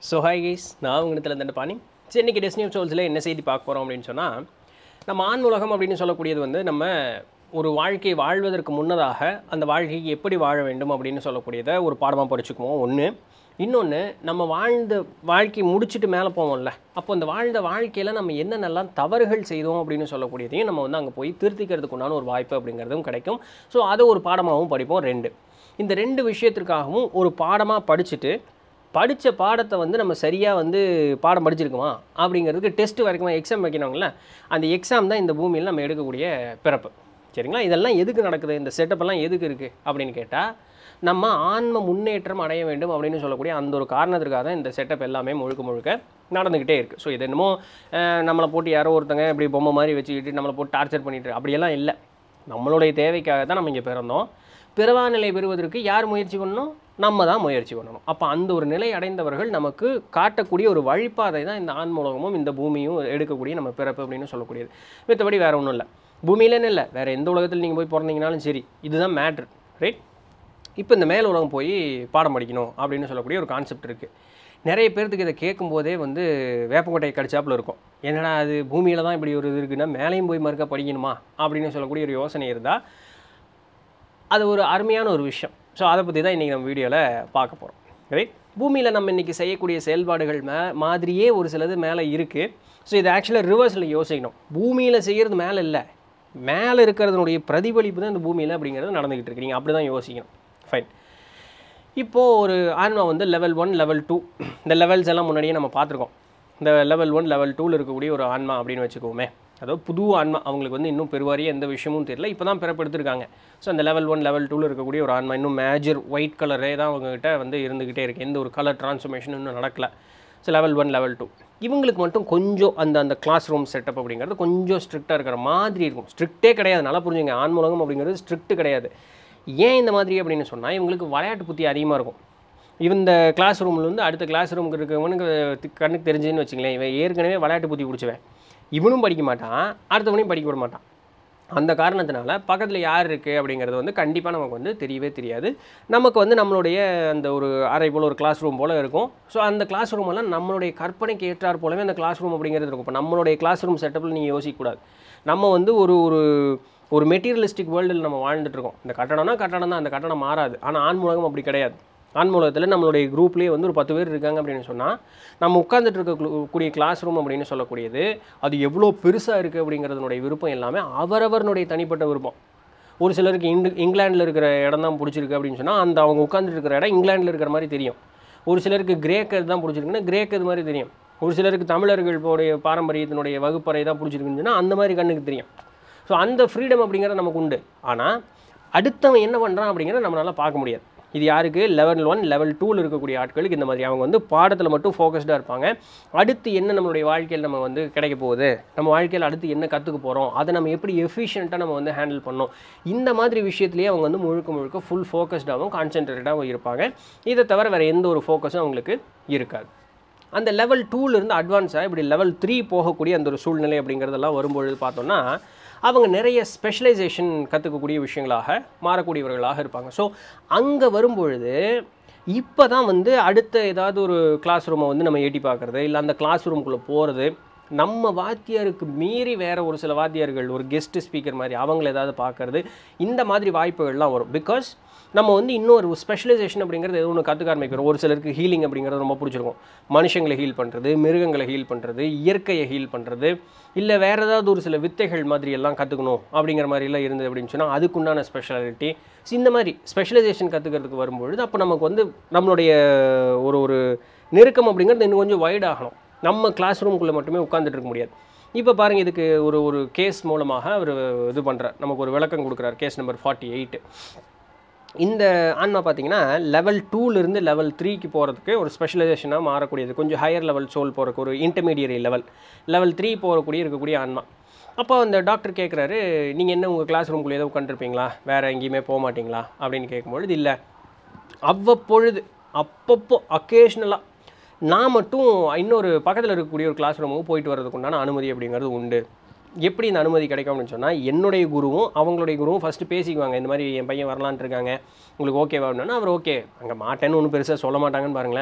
so hi guys நான் உங்கத்தில் தண்டபாணி சரி இன்றைக்கி டெஸ்னி சோல்ஸில் என்ன செய்தி பார்க்க போகிறோம் அப்படின்னு சொன்னால் நம்ம ஆண் உலகம் அப்படின்னு சொல்லக்கூடியது வந்து நம்ம ஒரு வாழ்க்கை வாழ்வதற்கு முன்னதாக அந்த வாழ்க்கைக்கு எப்படி வாழ வேண்டும் அப்படின்னு சொல்லக்கூடியதை ஒரு பாடமாக படிச்சுக்குவோம் ஒன்று இன்னொன்று நம்ம வாழ்ந்த வாழ்க்கை முடிச்சுட்டு மேலே போவோம்ல அப்போ அந்த வாழ்ந்த வாழ்க்கையில் நம்ம என்னென்னலாம் தவறுகள் செய்தோம் அப்படின்னு சொல்லக்கூடியதையும் நம்ம வந்து அங்கே போய் திருத்திக்கிறதுக்கு உண்டான ஒரு வாய்ப்பு அப்படிங்கிறதும் கிடைக்கும் ஸோ அதை ஒரு பாடமாகவும் படிப்போம் ரெண்டு இந்த ரெண்டு விஷயத்திற்காகவும் ஒரு பாடமாக படிச்சுட்டு படித்த பாடத்தை வந்து நம்ம சரியாக வந்து பாடம் படிச்சிருக்குமா அப்படிங்கிறதுக்கு டெஸ்ட் வரைக்கும் எக்ஸாம் வைக்கணுங்கள அந்த எக்ஸாம் தான் இந்த பூமியில் நம்ம எடுக்கக்கூடிய பிறப்பு சரிங்களா இதெல்லாம் எதுக்கு நடக்குது இந்த செட்டப் எல்லாம் எதுக்கு இருக்குது அப்படின்னு கேட்டால் நம்ம ஆன்ம முன்னேற்றம் அடைய வேண்டும் அப்படின்னு சொல்லக்கூடிய அந்த ஒரு காரணத்திற்காக தான் இந்த செட்டப் எல்லாமே முழுக்க முழுக்க நடந்துக்கிட்டே இருக்குது ஸோ இது என்னமோ அஹ், நம்மளை போட்டு யாரோ ஒருத்தங்க இப்படி பொம்மை மாதிரி வச்சுக்கிட்டு நம்மளை போட்டு டார்ச்சர் பண்ணிட்டு அப்படியெல்லாம் இல்லை நம்மளுடைய தேவைக்காக தான் நம்ம இங்கே பிறந்தோம் பிறவா நிலை பெறுவதற்கு யார் முயற்சி பண்ணணும் நம்ம தான் முயற்சி பண்ணணும் அப்போ அந்த ஒரு நிலை அடைந்தவர்கள் நமக்கு காட்டக்கூடிய ஒரு வழிபாதை தான் இந்த ஆன்மூலகமும் இந்த பூமியும் எடுக்கக்கூடிய நம்ம பிறப்பு அப்படின்னு சொல்லக்கூடியது மற்றபடி வேறு ஒன்றும் இல்லை பூமியிலேன்னு இல்லை வேறு எந்த உலகத்தில் நீங்கள் போய் பிறந்தீங்கனாலும் சரி இதுதான் மேட்ரு ரைட் இப்போ இந்த மேல் உலகம் போய் பாடம் படிக்கணும் அப்படின்னு சொல்லக்கூடிய ஒரு கான்செப்ட் இருக்குது நிறைய பேர்த்துக்கு இதை கேட்கும்போதே வந்து வேப்பங்கொட்டை கடிச்சாப்புல இருக்கும் என்னடா அது பூமியில் தான் இப்படி ஒரு இது இருக்குன்னா மேலேயும் போய் மறுக்க படிக்கணுமா அப்படின்னு சொல்லக்கூடிய ஒரு யோசனை இருந்தால் அது ஒரு அருமையான ஒரு விஷயம் ஸோ அதை பற்றி தான் இன்றைக்கி நம்ம வீடியோவில் பார்க்க போகிறோம் ரைட் பூமியில் நம்ம இன்றைக்கி செய்யக்கூடிய செயல்பாடுகள் மே மாதிரியே ஒரு சிலது மேலே இருக்குது ஸோ இது ஆக்சுவலாக ரிவர்ஸில் யோசிக்கணும் பூமியில் செய்கிறது மேலே இல்லை மேலே இருக்கிறதுனுடைய பிரதிபலிப்பு தான் இந்த பூமியில் அப்படிங்கிறது நடந்துக்கிட்டு இருக்கு நீங்கள் அப்படி தான் யோசிக்கணும் ஃபைன் இப்போது ஒரு ஆன்மா வந்து லெவல் ஒன் லெவல் டூ இந்த லெவல்ஸ் எல்லாம் முன்னாடியே நம்ம பார்த்துருக்கோம் இந்த லெவல் ஒன் லெவல் டூவில் இருக்கக்கூடிய ஒரு ஆன்மா அப்படின்னு வச்சுக்கோமே அதாவது புது ஆன்மா அவங்களுக்கு வந்து இன்னும் பெருவாரியாக எந்த விஷயமும் தெரியல இப்போ தான் பிறப்பெடுத்திருக்காங்க ஸோ அந்த லெவல் ஒன் லெவல் டூவில் இருக்கக்கூடிய ஒரு ஆன்மா இன்னும் மேஜர் ஒயிட் கலரே தான் அவங்ககிட்ட வந்து இருந்துக்கிட்டே இருக்குது எந்த ஒரு கலர் ட்ரான்ஸ்ஃபர்மேஷன் இன்னும் நடக்கல so level one level two இவங்களுக்கு மட்டும் கொஞ்சம் அந்த அந்த கிளாஸ் ரூம் செட்டப் அப்படிங்கிறது கொஞ்சம் ஸ்ட்ரிக்டாக இருக்கிற மாதிரி இருக்கும் ஸ்ட்ரிக்டே கிடையாது நல்லா புரிஞ்சுங்க ஆன்மூலகம் அப்படிங்கிறது ஸ்ட்ரிக்ட் கிடையாது ஏன் இந்த மாதிரி அப்படின்னு சொன்னால் இவங்களுக்கு விளையாட்டு புத்தி அதிகமாக இருக்கும் இவன் இந்த கிளாஸ் ரூமில் வந்து அடுத்த கிளாஸ் ரூமுக்கு இருக்கவனுக்கு தி- கண்ணுக்கு தெரிஞ்சுன்னு வச்சுங்களேன் இவன் ஏற்கனவே விளையாட்டு புத்தி பிடிச்சவன் இவனும் படிக்க மாட்டான் அடுத்தவனையும் படிக்க விட மாட்டான் அந்த காரணத்தினால பக்கத்தில் யார் இருக்குது அப்படிங்கிறது வந்து கண்டிப்பாக நமக்கு வந்து தெரியவே தெரியாது நமக்கு வந்து நம்மளுடைய அந்த ஒரு அறை போல் ஒரு கிளாஸ் ரூம் போல் இருக்கும் ஸோ அந்த கிளாஸ் ரூம் எல்லாம் நம்மளுடைய கற்பனைக்கு ஏற்றார் போலவே அந்த கிளாஸ் ரூம் அப்படிங்கிறது இருக்கும் இப்போ நம்மளுடைய கிளாஸ் ரூம் செட்டப்பில் நீங்கள் யோசிக்கக்கூடாது நம்ம வந்து ஒரு ஒரு ஒரு மெட்டீரியலிஸ்டிக் வேர்ல்டில் நம்ம வாழ்ந்துட்டு இருக்கோம் இந்த கட்டடம்னா கட்டடம் தான் அந்த கட்டடம் மாறாது ஆனால் ஆன்மூலகம் அப்படி கிடையாது ஆன்மூலகத்தில் நம்மளுடைய குரூப்லேயே வந்து ஒரு பத்து பேர் இருக்காங்க அப்படின்னு சொன்னால் நம்ம உட்காந்துட்டு இருக்க கூடிய கிளாஸ் ரூம் அப்படின்னு சொல்லக்கூடியது அது எவ்வளோ பெருசாக இருக்குது அப்படிங்கிறதுனுடைய விருப்பம் எல்லாமே அவரவர்களுடைய தனிப்பட்ட விருப்பம் ஒரு சிலருக்கு இண்டு இங்கிலாண்டில் இருக்கிற இடம் தான் பிடிச்சிருக்கு அப்படின்னு சொன்னால் அந்த அவங்க உட்காந்துட்டு இருக்கிற இடம் இங்கிலாண்டில் இருக்கிற மாதிரி தெரியும் ஒரு சிலருக்கு கிரேக் தான் பிடிச்சிருக்குன்னா கிரேக் இது மாதிரி தெரியும் ஒரு சிலருக்கு தமிழர்களுடைய பாரம்பரியத்தினுடைய வகுப்பறை தான் பிடிச்சிருக்குன்னு சொன்னால் அந்த மாதிரி கண்ணுக்கு தெரியும் ஸோ அந்த ஃப்ரீடம் அப்படிங்கிறது நமக்கு உண்டு ஆனால் அடுத்தவன் என்ன பண்ணுறான் அப்படிங்கிறத நம்மளால பார்க்க முடியாது இது யாருக்கு லெவல் ஒன் லெவல் டூவில் இருக்கக்கூடிய ஆட்களுக்கு இந்த மாதிரி அவங்க வந்து பாடத்தில் மட்டும் ஃபோக்கஸ்டாக இருப்பாங்க அடுத்து என்ன நம்மளுடைய வாழ்க்கையில் நம்ம வந்து கிடைக்க போகுது நம்ம வாழ்க்கையில் அடுத்து என்ன கற்றுக்க போகிறோம் அதை நம்ம எப்படி எஃபிஷியண்ட்டாக நம்ம வந்து ஹேண்டில் பண்ணோம் இந்த மாதிரி விஷயத்துலேயே அவங்க வந்து முழுக்க முழுக்க ஃபுல் ஃபோக்கஸ்டாகவும் கான்சென்ட்ரேட்டாகவும் இருப்பாங்க இதை தவிர வேறு எந்த ஒரு ஃபோக்கஸும் அவங்களுக்கு இருக்காது அந்த லெவல் டூலேருந்து அட்வான்ஸாக இப்படி லெவல் த்ரீ போகக்கூடிய அந்த ஒரு சூழ்நிலை அப்படிங்கிறதெல்லாம் வரும்பொழுது பார்த்தோம்னா அவங்க நிறைய ஸ்பெஷலைசேஷன் கற்றுக்கக்கூடிய விஷயங்களாக மாறக்கூடியவர்களாக இருப்பாங்க ஸோ அங்கே வரும்பொழுது இப்போ தான் வந்து அடுத்த ஏதாவது ஒரு கிளாஸ் ரூமை வந்து நம்ம எட்டி பார்க்குறது இல்லை அந்த கிளாஸ் ரூம்குள்ளே போகிறது நம்ம வாத்தியாருக்கு மீறி வேறு ஒரு சில வாத்தியார்கள் ஒரு கெஸ்ட் ஸ்பீக்கர் மாதிரி அவங்கள ஏதாவது பார்க்கறது இந்த மாதிரி வாய்ப்புகள்லாம் வரும் பிகாஸ் நம்ம வந்து இன்னொரு ஸ்பெஷலைசேஷன் அப்படிங்கிறது எது ஒன்று கற்றுக்க ஆரம்பிக்கிறோம் ஒரு சிலருக்கு ஹீலிங் அப்படிங்கிறது ரொம்ப பிடிச்சிருக்கும் மனுஷங்களை ஹீல் பண்ணுறது மிருகங்களை ஹீல் பண்ணுறது இயற்கையை ஹீல் பண்ணுறது இல்லை வேறு ஏதாவது ஒரு சில வித்தைகள் மாதிரி எல்லாம் கற்றுக்கணும் அப்படிங்கிற மாதிரிலாம் இருந்தது அப்படின்னு சொன்னால் அதுக்குண்டான ஸ்பெஷாலிட்டி இந்த மாதிரி ஸ்பெஷலைசேஷன் கற்றுக்கிறதுக்கு வரும்பொழுது அப்போ நமக்கு வந்து நம்மளுடைய ஒரு ஒரு நெருக்கம் அப்படிங்கிறது இன்னும் கொஞ்சம் வைட் ஆகணும் நம்ம கிளாஸ் ரூம்குள்ளே மட்டுமே உட்காந்துட்டு இருக்க முடியாது இப்போ பாருங்கள் இதுக்கு ஒரு ஒரு கேஸ் மூலமாக அவர் இது பண்ணுறார் நமக்கு ஒரு விளக்கம் கொடுக்குறார் கேஸ் நம்பர் ஃபார்ட்டி எயிட் இந்த ஆன்மா பார்த்தீங்கன்னா லெவல் டூலேருந்து லெவல் த்ரீக்கு போகிறதுக்கு ஒரு ஸ்பெஷலைசேஷனாக மாறக்கூடியது கொஞ்சம் ஹையர் லெவல் சோல் போகிறக்கு ஒரு இன்டர்மீடியரி லெவல் லெவல் த்ரீ போகக்கூடிய இருக்கக்கூடிய ஆன்மா அப்போ அந்த டாக்டர் கேட்குறாரு நீங்கள் என்ன உங்கள் கிளாஸ் ரூம்குள்ளே ஏதோ உட்காந்துருப்பீங்களா வேறு எங்கேயுமே போக மாட்டீங்களா அப்படின்னு கேட்கும்பொழுது இல்லை அவ்வப்பொழுது அப்பப்போ அக்கேஷ்னலாக நான் மட்டும் இன்னொரு பக்கத்தில் இருக்கக்கூடிய ஒரு கிளாஸ் ரூமுக்கு போயிட்டு வர்றதுக்கு உண்டான அனுமதி அப்படிங்கிறது உண்டு எப்படி இந்த அனுமதி கிடைக்கும் அப்படின்னு சொன்னால் என்னுடைய குருவும் அவங்களுடைய குருவும் ஃபஸ்ட்டு பேசிக்குவாங்க இந்த மாதிரி என் பையன் வரலான்ட்டு இருக்காங்க உங்களுக்கு ஓகேவா அப்படின்னா அவர் ஓகே அங்கே மாட்டேன்னு ஒன்றும் பெருசாக சொல்ல மாட்டாங்கன்னு பாருங்களேன்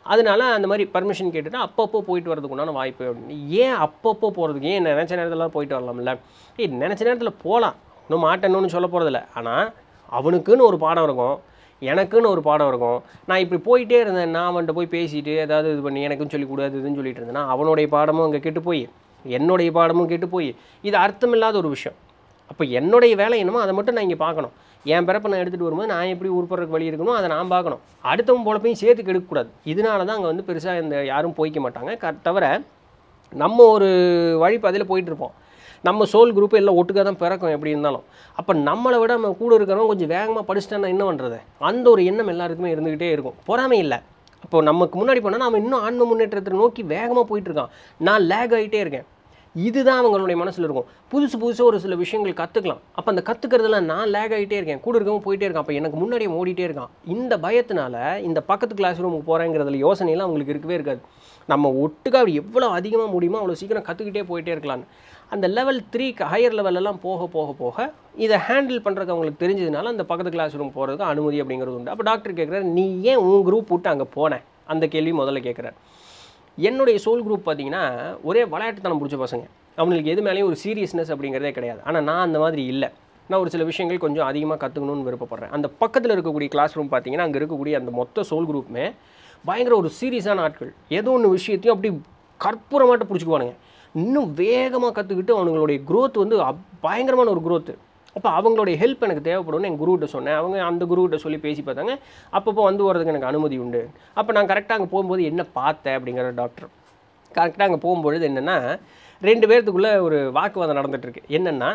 அதனால அந்த மாதிரி பர்மிஷன் கேட்டுட்டு அப்பப்போ போயிட்டு வரதுக்கு உண்டான வாய்ப்பு அப்படின்னு ஏன் அப்பப்போ போகிறதுக்கு ஏன் நினச்ச நேரத்தில் போயிட்டு வரலாம்ல ஏய் நினச்ச நேரத்தில் போகலாம் இன்னும் மாட்டேன்னு சொல்ல போகிறதில்ல ஆனால் அவனுக்குன்னு ஒரு பாடம் இருக்கும் எனக்குன்னு ஒரு பாடம் இருக்கும் நான் இப்படி போயிட்டே இருந்தேன் நான் அவன்கிட்ட போய் பேசிட்டு ஏதாவது இது பண்ணி எனக்குன்னு சொல்லி கூடாது இதுன்னு சொல்லிட்டு இருந்தேன்னா அவனுடைய பாடமும் அங்கே கெட்டு போய் என்னுடைய பாடமும் கெட்டு போய் இது அர்த்தமில்லாத ஒரு விஷயம் அப்போ என்னுடைய வேலை என்னமோ அதை மட்டும் நான் இங்கே பார்க்கணும் என் பிறப்பை நான் எடுத்துகிட்டு வரும்போது நான் எப்படி உருப்படுறதுக்கு வழி இருக்கணும் அதை நான் பார்க்கணும் அடுத்தவன் பொழப்பையும் சேர்த்து கெடுக்கக்கூடாது இதனால தான் அங்கே வந்து பெருசாக இந்த யாரும் போய்க்க மாட்டாங்க க தவிர நம்ம ஒரு வழிபாதையில் போயிட்டு இருப்போம் நம்ம சோல் குரூப் எல்லாம் ஒட்டுக்காக தான் பிறக்கும் எப்படி இருந்தாலும் அப்போ நம்மளை விட நம்ம கூட இருக்கிறவங்க கொஞ்சம் வேகமாக படிச்சுட்டா என்ன பண்ணுறது அந்த ஒரு எண்ணம் எல்லாருக்குமே இருந்துக்கிட்டே இருக்கும் பொறாமை இல்லை அப்போ நமக்கு முன்னாடி போனால் நாம இன்னும் ஆன்ம முன்னேற்றத்தை நோக்கி வேகமாக போயிட்டு இருக்கான் நான் லேக் ஆகிட்டே இருக்கேன் இதுதான் அவங்களுடைய மனசில் இருக்கும் புதுசு புதுசாக ஒரு சில விஷயங்கள் கற்றுக்கலாம் அப்போ அந்த கற்றுக்கிறதுல நான் லேக் ஆகிட்டே இருக்கேன் கூட இருக்கவும் போயிட்டே இருக்கான் அப்போ எனக்கு முன்னாடியே ஓடிட்டே இருக்கான் இந்த பயத்தினால இந்த பக்கத்து கிளாஸ் ரூமுக்கு போகிறேங்கிறதுல யோசனையெல்லாம் அவங்களுக்கு இருக்கவே இருக்காது நம்ம ஒட்டுக்கா அப்படி எவ்வளோ அதிகமாக முடியுமோ அவ்வளோ சீக்கிரம் கற்றுக்கிட்டே போயிட்டே இருக்கலான்னு அந்த லெவல் த்ரீ ஹையர் லெவலெல்லாம் போக போக போக இதை ஹேண்டில் பண்ணுறதுக்கு அவங்களுக்கு தெரிஞ்சதுனால அந்த பக்கத்து கிளாஸ் ரூம் போகிறதுக்கு அனுமதி அப்படிங்கிறது உண்டு அப்போ டாக்டர் கேட்குறாரு நீ ஏன் உன் குரூப் விட்டு அங்கே போனேன் அந்த கேள்வி முதல்ல கேட்குறாரு என்னுடைய சோல் குரூப் பார்த்தீங்கன்னா ஒரே விளையாட்டுத்தனம் பிடிச்ச பசங்க அவங்களுக்கு எது மேலேயும் ஒரு சீரியஸ்னஸ் அப்படிங்கிறதே கிடையாது ஆனால் நான் அந்த மாதிரி இல்லை நான் ஒரு சில விஷயங்கள் கொஞ்சம் அதிகமாக கற்றுக்கணும்னு விருப்பப்படுறேன் அந்த பக்கத்தில் இருக்கக்கூடிய கிளாஸ் ரூம் பார்த்தீங்கன்னா அங்கே இருக்கக்கூடிய அந்த மொத்த சோல் குரூப்புமே பயங்கர ஒரு சீரியஸான ஆட்கள் ஏதோ ஒன்று விஷயத்தையும் அப்படி கற்பூரமாட்ட பிடிச்சிக்குவானுங்க இன்னும் வேகமாக கற்றுக்கிட்டு அவங்களுடைய growth வந்து அப்- பயங்கரமான ஒரு growth அப்போ அவங்களுடைய ஹெல்ப் எனக்கு தேவைப்படும்னு என் குருகிட்ட சொன்னேன் அவங்க அந்த குருகிட்ட சொல்லி பேசி பார்த்தாங்க அப்பப்போ வந்து வரதுக்கு எனக்கு அனுமதி உண்டு அப்போ நான் கரெக்டாக அங்கே போகும்போது என்ன பார்த்தேன் அப்படிங்கிற டாக்டர் கரெக்டாக அங்கே போகும்பொழுது என்னென்னா ரெண்டு பேர்த்துக்குள்ளே ஒரு வாக்குவாதம் நடந்துட்டு இருக்கு என்னென்னா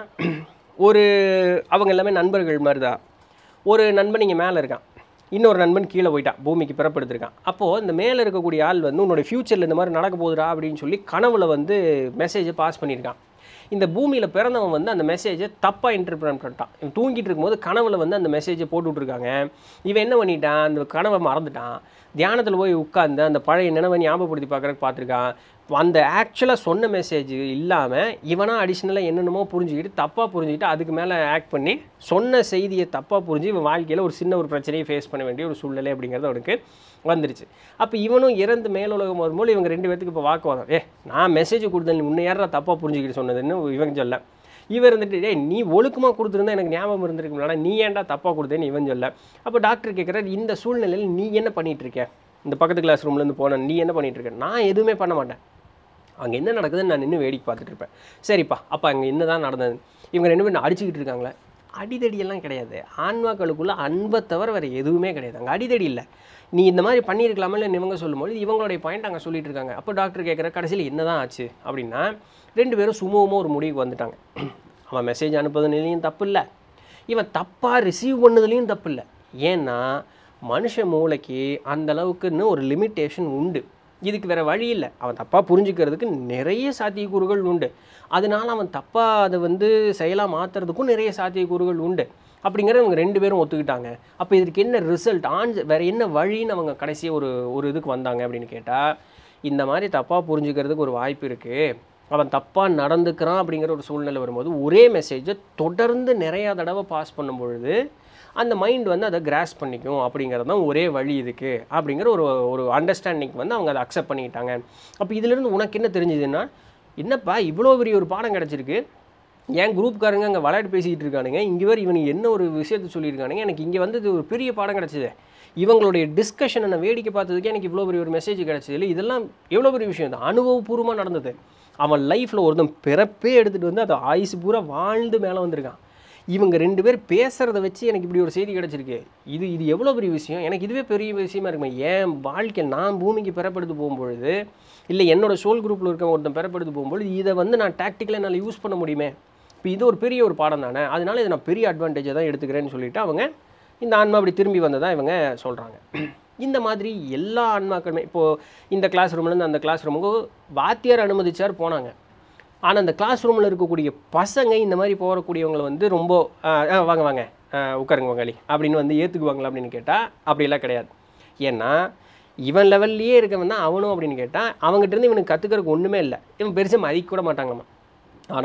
ஒரு அவங்க எல்லாமே நண்பர்கள் மாதிரி தான் ஒரு நண்பன் இங்கே மேலே இருக்கான் இன்னொரு நண்பன் கீழே போயிட்டான் பூமிக்கு பிறப்படுத்திருக்கான் அப்போது இந்த மேலே இருக்கக்கூடிய ஆள் வந்து உன்னோட ஃப்யூச்சரில் இந்த மாதிரி நடக்க போகுதுடா அப்படின்னு சொல்லி கனவுல வந்து மெசேஜை பாஸ் பண்ணியிருக்கான் இந்த பூமியில் பிறந்தவன் வந்து அந்த மெசேஜை தப்பாக இன்டர்பிரட் பண்ணிட்டான் இவன் தூங்கிட்டு இருக்கும்போது கனவுல வந்து அந்த மெசேஜை போட்டு விட்ருக்காங்க இவன் என்ன பண்ணிட்டான் அந்த கனவை மறந்துட்டான் தியானத்தில் போய் உட்கார்ந்து அந்த பழைய நினைவை ஞாபகப்படுத்தி பார்க்குறக்கு பார்த்துருக்கான் அந்த ஆக்சுவலாக சொன்ன மெசேஜ் இல்லாமல் இவனாக அடிஷ்னலாக என்னென்னமோ புரிஞ்சுக்கிட்டு தப்பாக புரிஞ்சுக்கிட்டு அதுக்கு மேலே ஆக்ட் பண்ணி சொன்ன செய்தியை தப்பாக புரிஞ்சு இவன் வாழ்க்கையில் ஒரு சின்ன ஒரு பிரச்சனையை ஃபேஸ் பண்ண வேண்டிய ஒரு சூழ்நிலை அப்படிங்கிறது அவனுக்கு வந்துருச்சு அப்போ இவனும் இறந்து மேலுலகம் வரும்போது இவங்க ரெண்டு பேத்துக்கு இப்போ வாக்குவாதம் ஏ நான் மெசேஜ் கொடுத்தேன் முன்ன யாரா தப்பாக புரிஞ்சுக்கிட்டு சொன்னதுன்னு இவன் சொல்ல இவன் இருந்துட்டு டேய் நீ ஒழுக்கமாக கொடுத்துருந்தா எனக்கு ஞாபகம் இருந்திருக்கும்லடா நீ ஏன்டா தப்பாக கொடுத்தேன்னு இவன் சொல்ல அப்போ டாக்டர் கேட்குறாரு இந்த சூழ்நிலையில் நீ என்ன பண்ணிட்டு இருக்க இந்த பக்கத்து கிளாஸ் ரூம்லேருந்து போன நீ என்ன பண்ணிட்டு இருக்க நான் எதுவுமே பண்ண மாட்டேன் அங்கே என்ன நடக்குதுன்னு நான் நின்று வேடிக்கை பார்த்துட்டு இருப்பேன் சரிப்பா அப்போ அங்கே என்ன தான் நடந்தது இவங்க ரெண்டு பேரும் அடிச்சுக்கிட்டு இருக்காங்களே அடிதடியெல்லாம் கிடையாது ஆன்மாக்களுக்குள்ள அன்பை தவிர வேறு எதுவுமே கிடையாது அங்கே அடிதடி இல்லை நீ இந்த மாதிரி பண்ணியிருக்கலாமே இவங்க சொல்லும்போது இவங்களுடைய பாயிண்ட் அங்கே சொல்லிட்டு இருக்காங்க அப்போ டாக்டர் கேட்குற கடைசியில் என்ன தான் ஆச்சு அப்படின்னா ரெண்டு பேரும் சுமூகமாக ஒரு முடிவுக்கு வந்துட்டாங்க அவன் மெசேஜ் அனுப்புறதுலையும் தப்பு இல்லை இவன் தப்பாக ரிசீவ் பண்ணதுலேயும் தப்பு இல்லை ஏன்னா மனுஷ மூளைக்கு அந்த அளவுக்குன்னு ஒரு லிமிட்டேஷன் உண்டு இதுக்கு வேற வழி இல்லை அவன் தப்பாக புரிஞ்சுக்கிறதுக்கு நிறைய சாத்தியக்கூறுகள் உண்டு அதனால அவன் தப்பாக அதை வந்து செயலாக மாற்றுறதுக்கும் நிறைய சாத்தியக்கூறுகள் உண்டு அப்படிங்கிறத அவங்க ரெண்டு பேரும் ஒத்துக்கிட்டாங்க அப்போ இதுக்கு என்ன ரிசல்ட் ஆன்ஸ் வேற என்ன வழின்னு அவங்க கடைசியாக ஒரு ஒரு இதுக்கு வந்தாங்க அப்படின்னு கேட்டால் இந்த மாதிரி தப்பாக புரிஞ்சுக்கிறதுக்கு ஒரு வாய்ப்பு இருக்குது அவன் தப்பாக நடந்துக்கிறான் அப்படிங்கிற ஒரு சூழ்நிலை வரும்போது ஒரே மெசேஜை தொடர்ந்து நிறையா தடவை பாஸ் பண்ணும் பொழுது அந்த மைண்ட் வந்து அதை கிராஸ் பண்ணிக்கும் அப்படிங்கிறது தான் ஒரே வழி இதுக்கு அப்படிங்கிற ஒரு ஒரு அண்டர்ஸ்டாண்டிங் வந்து அவங்க அதை அக்செப்ட் பண்ணிக்கிட்டாங்க அப்போ இதிலிருந்து உனக்கு என்ன தெரிஞ்சுதுன்னா என்னப்பா இவ்வளோ பெரிய ஒரு பாடம் கிடச்சிருக்கு என் குரூப்காரங்க அங்கே விளையாட்டு பேசிக்கிட்டு இருக்கானுங்க இங்கே வேறு இவனுக்கு என்ன ஒரு விஷயத்த சொல்லியிருக்கானுங்க எனக்கு இங்கே வந்து இது ஒரு பெரிய பாடம் கிடச்சிது இவங்களுடைய டிஸ்கஷனை நான் வேடிக்கை பார்த்ததுக்கே எனக்கு இவ்வளோ பெரிய ஒரு மெசேஜ் கிடச்சிது இல்லை இதெல்லாம் எவ்வளோ பெரிய விஷயம் இது அனுபவபூர்வமாக நடந்தது அவன் லைஃப்பில் ஒருத்தன் பிறப்பே எடுத்துகிட்டு வந்து அதை ஆயுசு பூரா வாழ்ந்து மேலே வந்திருக்கான் இவங்க ரெண்டு பேர் பேசுகிறத வச்சு எனக்கு இப்படி ஒரு செய்தி கிடச்சிருக்கு இது இது எவ்வளோ பெரிய விஷயம் எனக்கு இதுவே பெரிய விஷயமா இருக்குமே என் வாழ்க்கை நான் பூமிக்கு பெறப்படுத்து போகும்பொழுது இல்லை என்னோட சோல் குரூப்பில் இருக்க ஒருத்தன் பெறப்படுத்து போகும்பொழுது இதை வந்து நான் டாக்டிக்கலாக என்னால் யூஸ் பண்ண முடியுமே இப்போ இது ஒரு பெரிய ஒரு பாடம் தானே அதனால இதை நான் பெரிய அட்வான்டேஜை தான் எடுத்துக்கிறேன்னு சொல்லிட்டு அவங்க இந்த ஆன்மா அப்படி திரும்பி வந்ததா இவங்க சொல்கிறாங்க இந்த மாதிரி எல்லா ஆன்மாக்களுமே இப்போது இந்த கிளாஸ் ரூம்லேருந்து அந்த கிளாஸ் ரூமுக்கு வாத்தியார் அனுமதிச்சார் போனாங்க ஆனால் அந்த கிளாஸ் ரூமில் இருக்கக்கூடிய பசங்க இந்த மாதிரி போகக்கூடியவங்களை வந்து ரொம்ப ஆ, ஆ, வாங்க வாங்க ஆ, உட்காருங்க வங்காளி அப்படின்னு வந்து ஏற்றுக்குவாங்களா அப்படின்னு கேட்டால் அப்படிலாம் கிடையாது ஏன்னா இவன் லெவல்லையே இருக்கவன் தான் அவனும் அப்படின்னு கேட்டால் அவங்ககிட்ட இருந்து இவனுக்கு கற்றுக்கிறதுக்கு ஒன்றுமே இல்லை இவன் பெருசாக மதிக்க கூட மாட்டாங்கம்மா ஆனால்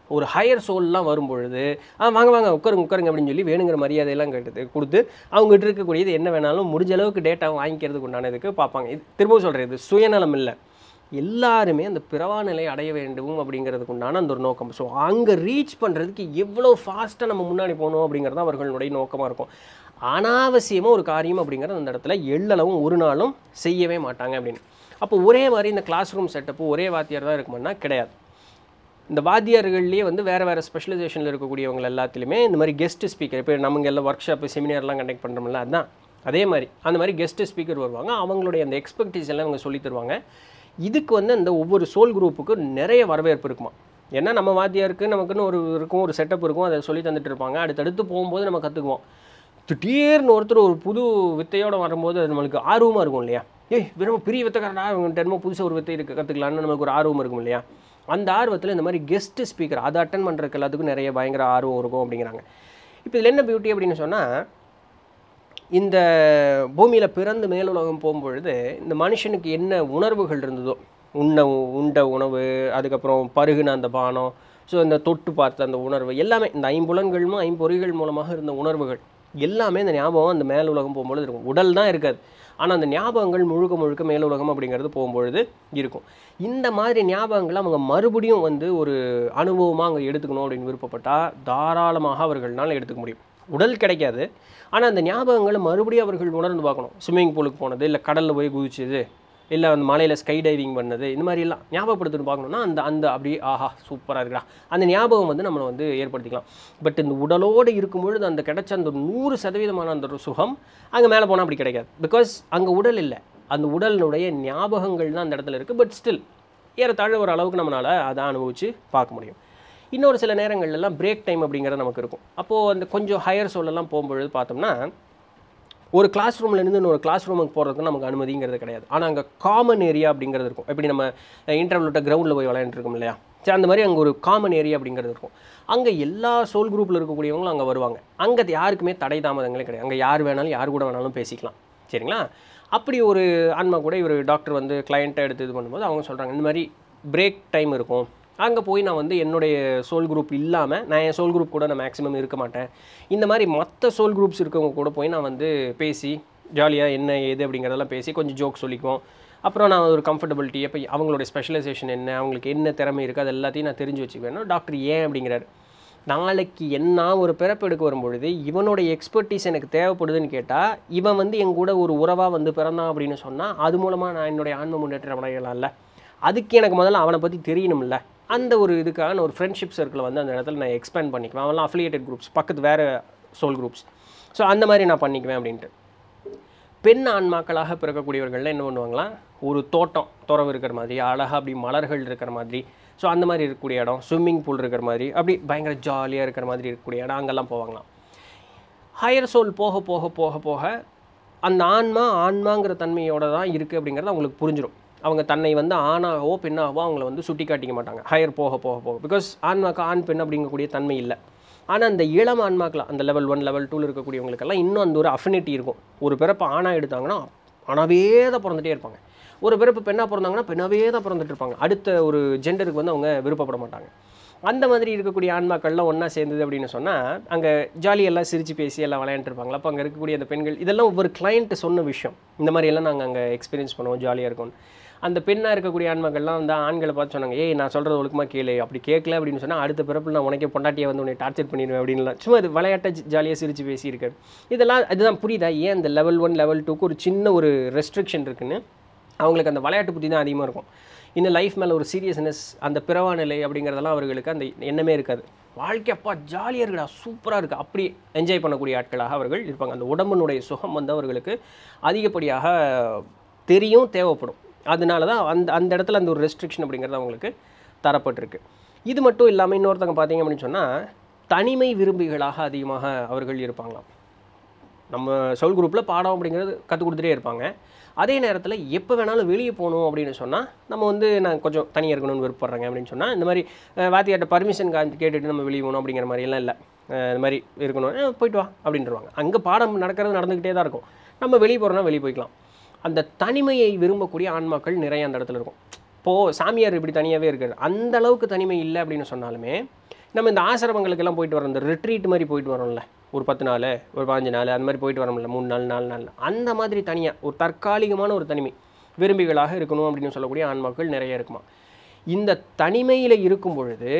ஒரு ஹையர் சோல்லாம் வரும்பொழுது ஆ வாங்க வாங்க உட்காருங்க உட்காருங்க அப்படின்னு சொல்லி வேணுங்கிற மரியாதையெல்லாம் கேட்டது கொடுத்து அவங்ககிட்ட இருக்கக்கூடியது என்ன வேணாலும் முடிஞ்ச அளவுக்கு டேட்டா வாங்கிக்கிறதுக்கு உண்டானதுக்கு பார்ப்பாங்க இது திரும்பவும் சொல்கிறேன் இது சுயநலம் இல்லை எல்லாருமே அந்த பிறவா நிலை அடைய வேண்டும் அப்படிங்கிறதுக்கு உண்டான அந்த ஒரு நோக்கம் ஸோ அங்கே ரீச் பண்ணுறதுக்கு எவ்வளோ ஃபாஸ்ட்டாக நம்ம முன்னாடி போகணும் அப்படிங்கிறது தான் அவர்களுடைய நோக்கமாக இருக்கும் அனாவசியமாக ஒரு காரியம் அப்படிங்கிறது அந்த இடத்துல எள்ளளவும் ஒரு நாளும் செய்யவே மாட்டாங்க அப்படின்னு அப்போ ஒரே மாதிரி இந்த கிளாஸ் ரூம் செட்டப்பு ஒரே வாத்தியார் தான் இருக்குமானா கிடையாது இந்த வாத்தியார்கள்லேயே வந்து வேறு வேறு ஸ்பெஷலைசேஷனில் இருக்கக்கூடியவங்க எல்லாத்துலேயுமே இந்த மாதிரி கெஸ்ட் ஸ்பீக்கர் இப்போ நமக்கு எல்லாம் ஒர்க் ஷாப்பு செமினார்லாம் கண்டக்ட் பண்ணுறோம்ல அதுதான் அதே மாதிரி அந்த மாதிரி கெஸ்ட் ஸ்பீக்கர் வருவாங்க அவங்களுடைய அந்த எக்ஸ்பெக்டிஸ் எல்லாம் அவங்க சொல்லித் தருவாங்க இதுக்கு வந்து அந்த ஒவ்வொரு சோல் குரூப்புக்கு நிறைய வரவேற்பு இருக்குமா ஏன்னா நம்ம வாத்தியாருக்கு நமக்குன்னு ஒரு இருக்கும் ஒரு செட்டப் இருக்கும் அதை சொல்லி தந்துட்டு இருப்பாங்க அடுத்தடுத்து போகும்போது நம்ம கற்றுக்குவோம் திடீர்னு ஒருத்தர் ஒரு புது வித்தையோட வரும்போது அது நம்மளுக்கு ஆர்வமாக இருக்கும் இல்லையா ஏய் வெறும் பெரிய வித்தைக்காரனா இவங்க என்னமோ புதுசாக ஒரு வித்தை இருக்கு கற்றுக்கலான்னு நமக்கு ஒரு ஆர்வம் இருக்கும் இல்லையா அந்த ஆர்வத்தில் இந்த மாதிரி கெஸ்ட் ஸ்பீக்கர் அதை அட்டன் பண்ணுறதுக்கு எல்லாத்துக்கும் நிறைய பயங்கர ஆர்வம் இருக்கும் அப்படிங்கிறாங்க இப்போ இதில் என்ன பியூட்டி அப்படின்னு சொன்னால் இந்த பூமியில் பிறந்து மேலுலகம் போகும்பொழுது இந்த மனுஷனுக்கு என்ன உணர்வுகள் இருந்ததோ உண்ண உண்ட உணவு அதுக்கப்புறம் பருகுன அந்த பானம் ஸோ இந்த தொட்டு பார்த்த அந்த உணர்வு எல்லாமே இந்த ஐம்புலன்களும் ஐம்பொறிகள் மூலமாக இருந்த உணர்வுகள் எல்லாமே இந்த ஞாபகம் அந்த மேலுலகம் போகும்பொழுது இருக்கும் உடல் தான் இருக்காது ஆனால் அந்த ஞாபகங்கள் முழுக்க முழுக்க மேலுலகம் அப்படிங்கிறது போகும்பொழுது இருக்கும் இந்த மாதிரி ஞாபகங்களை அவங்க மறுபடியும் வந்து ஒரு அனுபவமாக அங்கே எடுத்துக்கணும் அப்படின்னு விருப்பப்பட்டால் தாராளமாக அவர்களால் எடுத்துக்க முடியும் உடல் கிடைக்காது ஆனால் அந்த ஞாபகங்களை மறுபடியும் அவர்கள் உணர்ந்து பார்க்கணும் ஸ்விம்மிங் பூலுக்கு போனது இல்லை கடலில் போய் குதிச்சது இல்லை அந்த மலையில் ஸ்கை டைவிங் பண்ணது இந்த மாதிரி எல்லாம் ஞாபகப்படுத்திட்டு பார்க்கணும்னா அந்த அந்த அப்படியே ஆஹா சூப்பராக இருக்குடா அந்த ஞாபகம் வந்து நம்மளை வந்து ஏற்படுத்திக்கலாம் பட் இந்த உடலோடு இருக்கும் பொழுது அந்த கிடைச்ச அந்த நூறு சதவீதமான அந்த ஒரு சுகம் அங்கே மேலே போனால் அப்படி கிடைக்காது பிகாஸ் அங்கே உடல் இல்லை அந்த உடலினுடைய ஞாபகங்கள் தான் அந்த இடத்துல இருக்குது பட் ஸ்டில் ஏறத்தாழ ஒரு அளவுக்கு நம்மளால் அதை அனுபவித்து பார்க்க முடியும் இன்னொரு சில நேரங்கள்லாம் பிரேக் டைம் அப்படிங்கிறது நமக்கு இருக்கும் அப்போது அந்த கொஞ்சம் ஹையர் சோலெல்லாம் போகும்பொழுது பார்த்தோம்னா ஒரு கிளாஸ் ரூம்லேருந்து இன்னொரு கிளாஸ் ரூமுக்கு போகிறதுக்கு நமக்கு அனுமதிங்கிறது கிடையாது ஆனால் அங்கே காமன் ஏரியா அப்படிங்கிறது இருக்கும் எப்படி நம்ம இன்டர்வியூட்ட கிரவுண்டில் போய் விளையாண்டுருக்கோம் இல்லையா சரி அந்த மாதிரி அங்கே ஒரு காமன் ஏரியா அப்படிங்கிறது இருக்கும் அங்கே எல்லா சோல் குரூப்பில் இருக்கக்கூடியவங்களும் அங்கே வருவாங்க அங்கே யாருக்குமே தடை தாமதங்களே கிடையாது அங்கே யார் வேணாலும் யார் கூட வேணாலும் பேசிக்கலாம் சரிங்களா அப்படி ஒரு ஆன்மா கூட இவர் டாக்டர் வந்து கிளையண்ட்டை எடுத்து இது பண்ணும்போது அவங்க சொல்கிறாங்க இந்த மாதிரி பிரேக் டைம் இருக்கும் அங்கே போய் நான் வந்து என்னுடைய சோல் குரூப் இல்லாமல் நான் என் சோல் குரூப் கூட நான் மேக்ஸிமம் இருக்க மாட்டேன் இந்த மாதிரி மற்ற சோல் குரூப்ஸ் இருக்கவங்க கூட போய் நான் வந்து பேசி ஜாலியாக என்ன ஏது அப்படிங்கிறதெல்லாம் பேசி கொஞ்சம் ஜோக் சொல்லிக்குவோம் அப்புறம் நான் ஒரு கம்ஃபர்டபிலிட்டி அப்போ அவங்களுடைய ஸ்பெஷலைசேஷன் என்ன அவங்களுக்கு என்ன திறமை இருக்குது அது எல்லாத்தையும் நான் தெரிஞ்சு வச்சுக்குவேன் டாக்டர் ஏன் அப்படிங்கிறாரு நாளைக்கு என்ன ஒரு பிறப்பு எடுக்க வரும்பொழுது இவனுடைய எக்ஸ்பர்டீஸ் எனக்கு தேவைப்படுதுன்னு கேட்டால் இவன் வந்து என் கூட ஒரு உறவாக வந்து பிறந்தான் அப்படின்னு சொன்னால் அது மூலமாக நான் என்னுடைய ஆன்ம முன்னேற்றம் அடையலாம்ல அதுக்கு எனக்கு முதல்ல அவனை பற்றி தெரியணும்ல அந்த ஒரு இதுக்கான ஒரு ஃப்ரெண்ட்ஷிப் சர்க்கிளை வந்து அந்த இடத்துல நான் எக்ஸ்பேண்ட் பண்ணிக்குவேன் அவன்லாம் அஃபிலியேட்டட் குரூப்ஸ் பக்கத்து வேறு சோல் குரூப்ஸ் ஸோ அந்த மாதிரி நான் பண்ணிக்குவேன் அப்படின்ட்டு பெண் ஆன்மாக்களாக பிறக்கக்கூடியவர்கள்லாம் என்ன பண்ணுவாங்களாம் ஒரு தோட்டம் துறவு இருக்கிற மாதிரி அழகாக அப்படி மலர்கள் இருக்கிற மாதிரி ஸோ அந்த மாதிரி இருக்கக்கூடிய இடம் ஸ்விம்மிங் பூல் இருக்கிற மாதிரி அப்படி பயங்கர ஜாலியாக இருக்கிற மாதிரி இருக்கக்கூடிய இடம் அங்கெல்லாம் போவாங்களாம் ஹையர் சோல் போக போக போக போக அந்த ஆன்மா ஆன்மாங்கிற தன்மையோட தான் இருக்குது அப்படிங்கிறது அவங்களுக்கு புரிஞ்சிடும் அவங்க தன்னை வந்து ஆணாகவோ பெண்ணாகவோ அவங்கள வந்து சுட்டி காட்டிக்க மாட்டாங்க ஹையர் போக போக போக பிகாஸ் ஆன்மாக்கு ஆண் பெண் அப்படிங்கக்கூடிய தன்மை இல்லை ஆனால் அந்த இளம் ஆன்மாக்கெலாம் அந்த லெவல் ஒன் லெவல் டூவில் இருக்கக்கூடியவங்களுக்கெல்லாம் இன்னும் அந்த ஒரு அஃபினிட்டி இருக்கும் ஒரு பிறப்பு ஆணாக எடுத்தாங்கன்னா ஆணாவே தான் பிறந்துட்டே இருப்பாங்க ஒரு பிறப்பு பெண்ணாக பிறந்தாங்கன்னா பெண்ணாவே தான் பிறந்துட்டு இருப்பாங்க அடுத்த ஒரு ஜெண்டருக்கு வந்து அவங்க விருப்பப்பட மாட்டாங்க அந்த மாதிரி இருக்கக்கூடிய ஆன்மாக்கள்லாம் ஒன்றா சேர்ந்தது அப்படின்னு சொன்னால் அங்கே ஜாலியெல்லாம் சிரித்து பேசி எல்லாம் விளையாண்டுருப்பாங்களா அப்போ அங்கே இருக்கக்கூடிய அந்த பெண்கள் இதெல்லாம் ஒவ்வொரு கிளைண்ட் சொன்ன விஷயம் இந்த மாதிரி எல்லாம் நாங்கள் அங்கே எக்ஸ்பீரியன்ஸ் பண்ணுவோம் ஜாலியாக இருக்கும் அந்த பெண்ணாக இருக்கக்கூடிய ஆன்மாக்கள்லாம் வந்து ஆண்களை பார்த்து சொன்னாங்க ஏய் நான் சொல்கிறது ஒழுக்கமாக கேளு அப்படி கேட்கல அப்படின்னு சொன்னால் அடுத்த பிறப்பில் நான் உனக்கே பொண்டாட்டியை வந்து உன்னை டார்ச்சர் பண்ணிடுவேன் அப்படின்லாம் சும்மா இது விளையாட்டை ஜாலியாக சிரித்து பேசியிருக்காரு இதெல்லாம் இதுதான் புரியுதா ஏன் இந்த லெவல் ஒன் லெவல் டூக்கு ஒரு சின்ன ஒரு ரெஸ்ட்ரிக்ஷன் இருக்குன்னு அவங்களுக்கு அந்த விளையாட்டு புத்தி தான் அதிகமாக இருக்கும் இன்னும் லைஃப் மேலே ஒரு சீரியஸ்னஸ் அந்த பிறவா நிலை அப்படிங்கிறதெல்லாம் அவர்களுக்கு அந்த எண்ணமே இருக்காது வாழ்க்கை அப்பா ஜாலியாக இருக்குடா சூப்பராக இருக்குது அப்படி என்ஜாய் பண்ணக்கூடிய ஆட்களாக அவர்கள் இருப்பாங்க அந்த உடம்பினுடைய சுகம் வந்து அவர்களுக்கு அதிகப்படியாக தெரியும் தேவைப்படும் அதனால தான் அந்த அந்த இடத்துல அந்த ஒரு ரெஸ்ட்ரிக்ஷன் அப்படிங்கிறது அவங்களுக்கு தரப்பட்டிருக்கு இது மட்டும் இல்லாமல் இன்னொருத்தவங்க பார்த்தீங்க அப்படின்னு சொன்னால் தனிமை விரும்பிகளாக அதிகமாக அவர்கள் இருப்பாங்களாம் நம்ம சொல் குரூப்பில் பாடம் அப்படிங்கிறது கற்றுக் கொடுத்துட்டே இருப்பாங்க அதே நேரத்தில் எப்போ வேணாலும் வெளியே போகணும் அப்படின்னு சொன்னால் நம்ம வந்து நான் கொஞ்சம் தனியாக இருக்கணும்னு விருப்பப்படுறேங்க அப்படின்னு சொன்னால் இந்த மாதிரி அஹ், வாத்தியார்ட்ட பர்மிஷன் காந்தி கேட்டுட்டு நம்ம வெளியே போகணும் அப்படிங்கிற மாதிரி எல்லாம் இல்லை அஹ், இந்த மாதிரி இருக்கணும் "அஹ், போயிட்டு வா அப்படின்றவாங்க அங்கே பாடம் நடக்கிறது நடந்துக்கிட்டே தான் இருக்கும் நம்ம வெளியே போகிறோன்னா வெளியே போய்க்கலாம் அந்த தனிமையை விரும்பக்கூடிய ஆன்மாக்கள் நிறைய அந்த இடத்துல இருக்கும் இப்போது சாமியார் இப்படி தனியாகவே இருக்காரு அந்த அளவுக்கு தனிமை இல்லை அப்படின்னு சொன்னாலுமே நம்ம இந்த ஆசிரமங்களுக்கெல்லாம் போயிட்டு வரோம் இந்த ரிட்ரீட் மாதிரி போயிட்டு வரோம்ல ஒரு பத்து நாள் ஒரு பாஞ்சு நாள் அந்த மாதிரி போயிட்டு வரோம்ல மூணு நாள் நாலு நாள் அந்த மாதிரி தனியாக ஒரு தற்காலிகமான ஒரு தனிமை விரும்பிகளாக இருக்கணும் அப்படின்னு சொல்லக்கூடிய ஆன்மாக்கள் நிறைய இருக்குமா இந்த தனிமையில் இருக்கும் பொழுது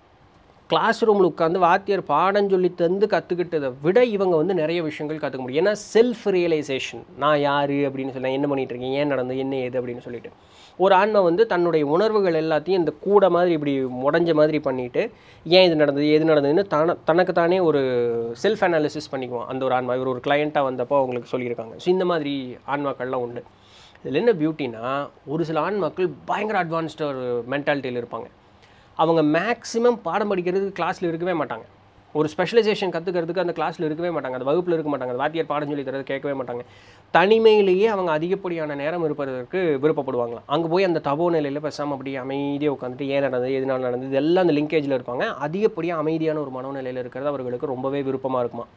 கிளாஸ் ரூமில் உட்காந்து வாத்தியார் பாடம் சொல்லி தந்து கற்றுக்கிட்டதை விட இவங்க வந்து நிறைய விஷயங்கள் கற்றுக்க முடியும் ஏன்னா செல்ஃப் ரியலைசேஷன் நான் யார் அப்படின்னு சொல்லி நான் என்ன பண்ணிட்டு இருக்கேன் ஏன் நடந்தது என்ன ஏது அப்படின்னு சொல்லிட்டு ஒரு ஆன்மா வந்து தன்னுடைய உணர்வுகள் எல்லாத்தையும் இந்த கூட மாதிரி இப்படி முடஞ்ச மாதிரி பண்ணிட்டு ஏன் இது நடந்தது எது நடந்ததுன்னு தன தனக்கு தானே ஒரு செல்ஃப் அனாலிசிஸ் பண்ணிக்குவோம் அந்த ஒரு ஆன்மா இவர் ஒரு கிளையண்ட்டாக வந்தப்போ அவங்களுக்கு சொல்லியிருக்காங்க ஸோ இந்த மாதிரி ஆன்மாக்கள்லாம் உண்டு இதில் என்ன பியூட்டினா ஒரு சில ஆன்மாக்கள் பயங்கர அட்வான்ஸ்டு ஒரு மென்டாலிட்டியில் இருப்பாங்க அவங்க மேக்ஸிமம் பாடம் படிக்கிறதுக்கு கிளாஸில் இருக்கவே மாட்டாங்க ஒரு ஸ்பெஷலைசேஷன் கற்றுக்கிறதுக்கு அந்த கிளாஸில் இருக்கவே மாட்டாங்க அந்த வகுப்பில் இருக்க மாட்டாங்க அந்த வாத்தியார் பாடம் சொல்லி தரது கேட்கவே மாட்டாங்க தனிமையிலேயே அவங்க அதிகப்படியான நேரம் இருப்பதற்கு விருப்பப்படுவாங்களாம் அங்கே போய் அந்த தபோ நிலையில் பேசாமல் அப்படியே அமைதியாக உட்காந்துட்டு ஏன் நடந்தது எதனால் நடந்தது இதெல்லாம் அந்த லிங்கேஜில் இருப்பாங்க அதிகப்படியாக அமைதியான ஒரு மனோநிலையில் இருக்கிறது அவர்களுக்கு ரொம்பவே விருப்பமாக இருக்குமா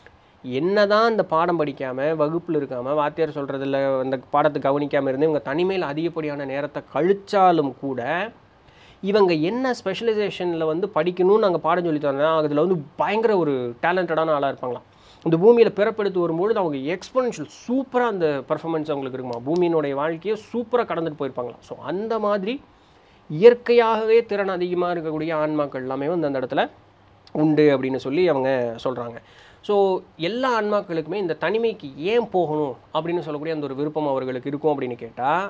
என்னதான் இந்த பாடம் படிக்காமல் வகுப்பில் இருக்காமல் வாத்தியார் சொல்கிறதில்ல அந்த பாடத்தை கவனிக்காமல் இருந்து இவங்க தனிமையில் அதிகப்படியான நேரத்தை கழிச்சாலும் கூட இவங்க என்ன ஸ்பெஷலைசேஷனில் வந்து படிக்கணும்னு நாங்கள் பாடம் சொல்லி தரோம்னா அதில் வந்து பயங்கர ஒரு டேலண்டடான ஆளாக இருப்பாங்களாம் இந்த பூமியில் பிறப்பெடுத்து வரும்பொழுது அவங்க எக்ஸ்பொனென்ஷியல் சூப்பராக அந்த பர்ஃபார்மன்ஸ் அவங்களுக்கு இருக்குமா பூமியினுடைய வாழ்க்கையை சூப்பராக கடந்துட்டு போயிருப்பாங்களாம் ஸோ அந்த மாதிரி இயற்கையாகவே திறன் அதிகமாக இருக்கக்கூடிய ஆன்மாக்கள் எல்லாமே வந்து அந்த இடத்துல உண்டு அப்படின்னு சொல்லி அவங்க சொல்கிறாங்க ஸோ எல்லா ஆன்மாக்களுக்குமே இந்த தனிமைக்கு ஏன் போகணும் அப்படின்னு சொல்லக்கூடிய அந்த ஒரு விருப்பம் அவர்களுக்கு இருக்கும் அப்படின்னு கேட்டால்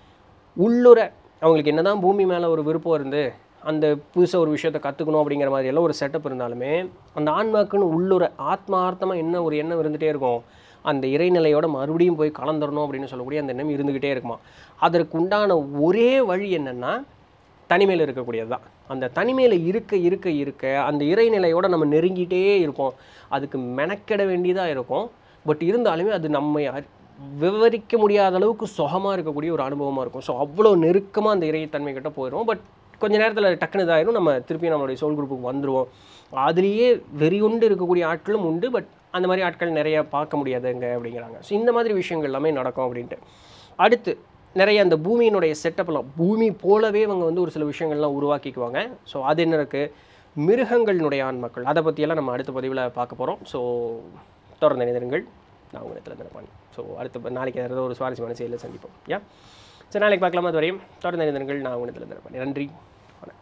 உள்ளுர அவங்களுக்கு என்னதான் பூமி மேலே ஒரு விருப்பம் இருந்து அந்த புதுசாக ஒரு விஷயத்தை கற்றுக்கணும் அப்படிங்கிற மாதிரி எல்லாம் ஒரு செட்டப் இருந்தாலுமே அந்த ஆன்மாக்குன்னு உள்ளுர ஆத்மார்த்தமாக என்ன ஒரு எண்ணம் இருந்துகிட்டே இருக்கும் அந்த இறைநிலையோட மறுபடியும் போய் கலந்துடணும் அப்படின்னு சொல்லக்கூடிய அந்த எண்ணம் இருந்துக்கிட்டே இருக்குமா அதற்கு உண்டான ஒரே வழி என்னென்னா தனிமையில் இருக்கக்கூடியது தான் அந்த தனிமையில் இருக்க இருக்க இருக்க அந்த இறைநிலையோட நம்ம நெருங்கிட்டே இருப்போம் அதுக்கு மெனக்கெட வேண்டியதாக இருக்கும் பட் இருந்தாலுமே அது நம்மை அறி- விவரிக்க முடியாத அளவுக்கு சுகமாக இருக்கக்கூடிய ஒரு அனுபவமாக இருக்கும் ஸோ அவ்வளோ நெருக்கமாக அந்த இறைத்தன்மை கிட்ட போயிடும் பட் கொஞ்ச நேரத்தில் டக்குனு இதாயிரும் நம்ம திருப்பி நம்மளுடைய சோல் குரூப்புக்கு வந்துடுவோம் அதுலேயே வெறியுண்டு இருக்கக்கூடிய ஆட்களும் உண்டு பட் அந்த மாதிரி ஆட்கள் நிறைய பார்க்க முடியாதுங்க அப்படிங்கிறாங்க ஸோ இந்த மாதிரி விஷயங்கள் எல்லாமே நடக்கும் அப்படின்ட்டு அடுத்து நிறைய அந்த பூமியினுடைய செட்டப்லாம் பூமி போலவே இவங்க வந்து ஒரு சில விஷயங்கள்லாம் உருவாக்கிக்குவாங்க ஸோ அது என்ன இருக்குது மிருகங்களினுடைய ஆண்மக்கள் அதை பற்றியெல்லாம் நம்ம அடுத்த பதிவில் பார்க்க போகிறோம் ஸோ தொடர்ந்து இணைந்திருங்கள் நான் உங்கள் இடத்துல நினைப்பாங்க ஸோ அடுத்த ப- நாளைக்கு ஏதாவது ஒரு சுவாரஸ்யமான செயலில் சந்திப்போம் யா சரி நாளைக்கு பார்க்கலாமா அது வரையும் தொடர்ந்து இணைந்திருங்கள் நான் உங்கள் இடத்துல நினைப்பேன் நன்றி வணக்கம்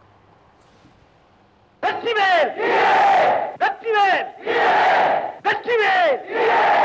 வெற்றிவேல் வெற்றிவேல் வெற்றிவேல்